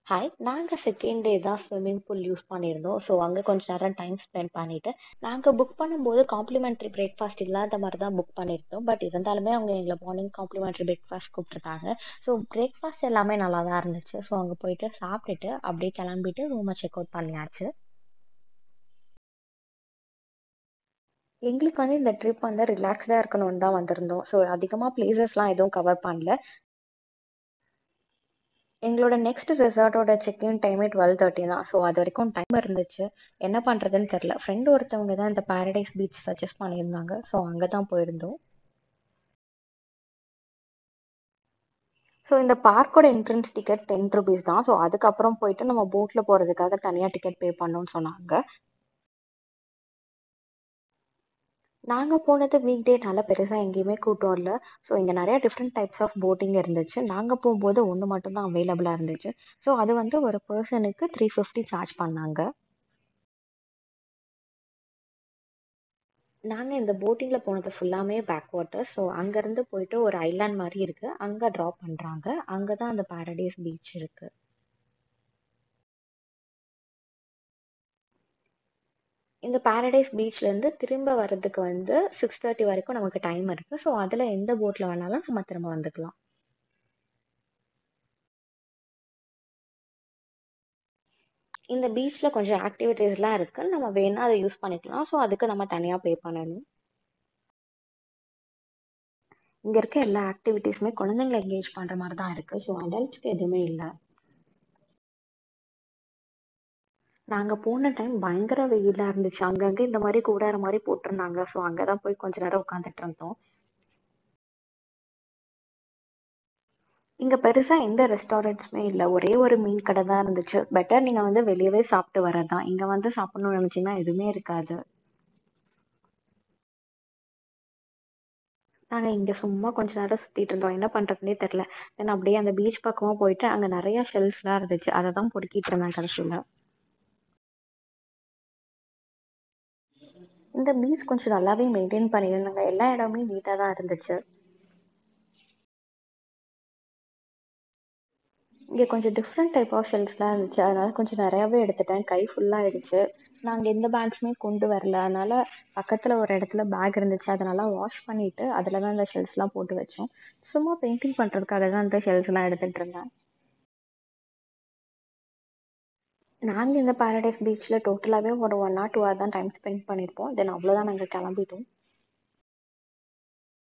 Hi. நாங்க second day தான் swimming pool use பண்ணியிருந்தோம். ஸோ, அங்க கொஞ்ச நேரம் டைம் ஸ்பெண்ட் பண்ணிட்டு, நாங்க புக் பண்ணும்போது காம்ப்ளிமென்டரி பிரேக்ஃபாஸ்ட் இல்லாத மாரி தான் புக் பண்ணியிருந்தோம். பட் இருந்தாலுமே அவங்க எங்கள மார்னிங் காம்ப்ளிமென்டரி பிரேக்ஃபாஸ்ட் கூப்ட்டுருந்தாங்க. ஸோ, பிரேக்ஃபாஸ்ட் எல்லாமே நல்லா தான் இருந்துச்சு. ஸோ, அங்க போயிட்டு சாப்ட்டுட்டு, அப்படியே கெளம்பிட்டு ரூம செக் அவுட் பண்ணியாச்சு. எங்களுக்கு வந்து இந்த ட்ரிப் வந்து ரிலாக்ஸ்டா இருக்கணும்னு தான் வந்திருந்தோம். ஸோ, அதிகமா பிளேஸஸ்லாம் எதுவும் கவர் பண்ணல. எங்களோட நெக்ஸ்ட் ரிசார்ட்டோட செக் இன் டைமே 12:30 தான். ஸோ, அதுவரைக்கும் டைம் இருந்துச்சு. என்ன பண்றதுன்னு தெரியல. ஃப்ரெண்ட் ஒருத்தவங்க தான் இந்த பாரடைஸ் பீச் சஜெஸ்ட் பண்ணியிருந்தாங்க. ஸோ, அங்க தான் போயிருந்தோம். ஸோ, இந்த பார்க்கோட என்ட்ரன்ஸ் டிக்கெட் ரூ. 10 தான். ஸோ, அதுக்கப்புறம் போயிட்டு நம்ம போட்ல போறதுக்காக தனியா டிக்கெட் பே பண்ணணும்னு சொன்னாங்க. நாங்க போனது வீக் டேனால பெருசா எங்கேயுமே கூட்டம் இல்ல. ஸோ, இங்க நெறைய டிஃபரெண்ட் டைப்ஸ் ஆஃப் போட்டிங் இருந்துச்சு. நாங்க போம்போது 1 மட்டும் தான் அவைலபிளா இருந்துச்சு. ஸோ, அது வந்து ஒரு பெர்சனுக்கு 350 சார்ஜ் பண்ணாங்க. நாங்க இந்த போட்டிங்ல போனது ஃபுல்லாமே பேக் வாட்டர். ஸோ, அங்கருந்து போயிட்டு ஒரு ஐலேண்ட் மாரி இருக்கு. அங்க ட்ராப் பண்றாங்க. அங்க தான் அந்த பாரடைஸ் பீச் இருக்கு. இந்த பாரடைஸ் பீச்லேருந்து திரும்ப வர்றதுக்கு வந்து 6:30 வரைக்கும் நமக்கு டைம் இருக்கு. ஸோ, அதுல எந்த போட்ல வேணாலும் நம்ம திரும்ப வந்துக்கலாம். இந்த பீச்ல கொஞ்சம் ஆக்டிவிட்டீஸ்லாம் இருக்கு. நம்ம வேணா அத யூஸ் பண்ணிக்கலாம். ஸோ, அதுக்கு நம்ம தனியா பே பண்ணணும். இங்க இருக்க எல்லா ஆக்டிவிட்டீஸுமே குழந்தைங்கள என்கேஜ் பண்ற மாரி தான் இருக்கு. ஸோ, அடல்ட்ஸ்க்கு எதுவுமே இல்ல. நாங்க போன டைம் பயங்கர வெயிலா இருந்துச்சு. அங்கங்க இந்த மாரி கூடாரம் மாரி போட்டிருந்தாங்க. ஸோ, அங்க தான் போய் கொஞ்ச நேரம் உட்காந்துட்டு இருந்தோம். இங்க பெருசா எந்த ரெஸ்டாரண்ட்ஸுமே இல்ல. ஒரே ஒரு மீன் கடை தான் இருந்துச்சு. பெட்டர் நீங்க வந்து வெளியவே சாப்ட்டு வர்றது தான். இங்க வந்து சாப்பிடணும்னு நெனச்சீங்கன்னா எதுவுமே இருக்காது. நாங்க இங்க சும்மா கொஞ்ச நேரம் சுத்திட்டு இருந்தோம். என்ன பண்றதுன்னே தெரியல. தென் அப்படியே அந்த பீச் பக்கமா போயிட்டு அங்க நெறைய ஷெல்ஸ்லாம் இருந்துச்சு. அத தான் பொறுக்கிட்டு இருந்தேன் கடைசில. இந்த பீச் கொஞ்சம் நல்லாவே மெயின்டெயின் பண்ணியிருந்தாங்க. எல்லா இடமுமே நீட்டா தான் இருந்துச்சு. இங்க கொஞ்சம் டிஃபரெண்ட் டைப் ஆஃப் ஷெல்ஸ்லாம் இருந்துச்சு. அதனால கொஞ்சம் நெறையாவே எடுத்துட்டேன். கை ஃபுல்லா ஆயிடுச்சு. நாங்க எந்த பேக்ஸுமே கொண்டு வரல. அதனால பக்கத்துல ஒரு இடத்துல பேக் இருந்துச்சு. அத நல்லா வாஷ் பண்ணிட்டு, அதுல தான் இந்த ஷெல்ஸ்லாம் போட்டு வச்சோம். சும்மா பெயிண்டிங் பண்றதுக்காக தான் இந்த ஷெல்ஸ்லாம் எடுத்துட்டு இருந்தேன். நாங்க இந்த பாரடைஸ் பீச்ல டோட்டலாவே ஒரு 1 ஆர் 2 ஹவர் தான் டைம் ஸ்பெண்ட் பண்ணியிருப்போம். தென் அவ்வளோதான் நாங்க கெளம்பிட்டோம்.